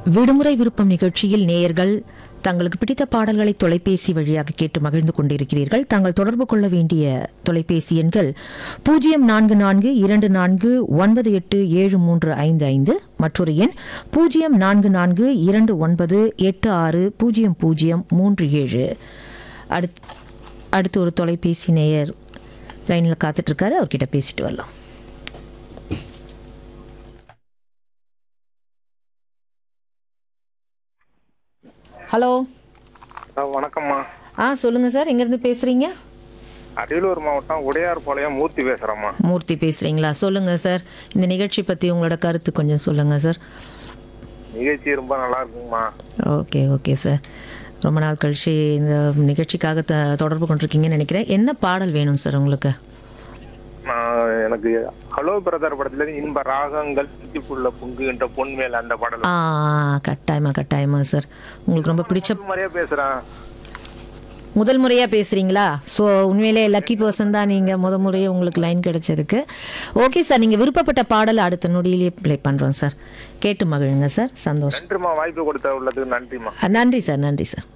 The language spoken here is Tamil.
விடுமுறை விருப்பம் நிகழ்ச்சியில் நேயர்கள் தங்களுக்கு பிடித்த பாடல்களை தொலைபேசி வழியாக கேட்டு மகிழ்ந்து கொண்டிருக்கிறீர்கள் தாங்கள் தொடர்பு கொள்ள வேண்டிய தொலைபேசி எண்கள் பூஜ்ஜியம் நான்கு நான்கு இரண்டு நான்கு ஒன்பது எட்டு ஏழு மூன்று ஐந்து ஐந்து மற்றொரு எண் பூஜ்ஜியம் நான்கு நான்கு இரண்டு ஒன்பது எட்டு ஆறு பூஜ்ஜியம் பூஜ்ஜியம் மூன்று ஏழு அடுத் அடுத்து ஒரு தொலைபேசி நேயர் லைனில் காத்துட்டு இருக்காரு அவர்கிட்ட பேசிட்டு வரலாம் ஹலோ ஆ, வணக்கம்மா ஆ சொல்லுங்க சார் எங்கேருந்து பேசுறீங்க அரியலூர் மாவட்டம் உடையார்பாளையம் மூர்த்தி பேசுறேம்மா மூர்த்தி பேசுறீங்களா சொல்லுங்க சார் இந்த நிகழ்ச்சி பத்தி உங்களோட கருத்து கொஞ்சம் சொல்லுங்க சார் நிகழ்ச்சி ரொம்ப நல்லா இருக்குங்கம்மா ஓகே ஓகே சார் ரொம்ப நாள் கழிச்சு இந்த நிகழ்ச்சிக்காக த தொடர்பு கொண்டிருக்கீங்கன்னு நினைக்கிறேன் என்ன பாடல் வேணும் சார் உங்களுக்கு நான் எனக்கு ஹலோ பிரதர் படத்துல இருந்து இன்ப ராகங்கள் புள்ள பொங்குகின்ற பொன்மேல் அந்த பாடல் ஆ கட்டாயமா கட்டாயமா சார் உங்களுக்கு ரொம்ப பிடிச்ச முதல் முறையா பேசுறேன் முதல் முறையாக பேசுகிறீங்களா ஸோ உண்மையிலே லக்கி பர்சன் தான் நீங்கள் முத முறையே உங்களுக்கு லைன் கிடைச்சதுக்கு ஓகே சார் நீங்கள் விருப்பப்பட்ட பாடல் அடுத்த நொடியிலேயே ப்ளே பண்ணுறோம் சார் கேட்டு மகிழுங்க சார் சந்தோஷம் நன்றிம்மா வாய்ப்பு கொடுத்த உள்ளதுக்கு நன்றிம்மா அஹ் நன்றி சார் நன்றி சார்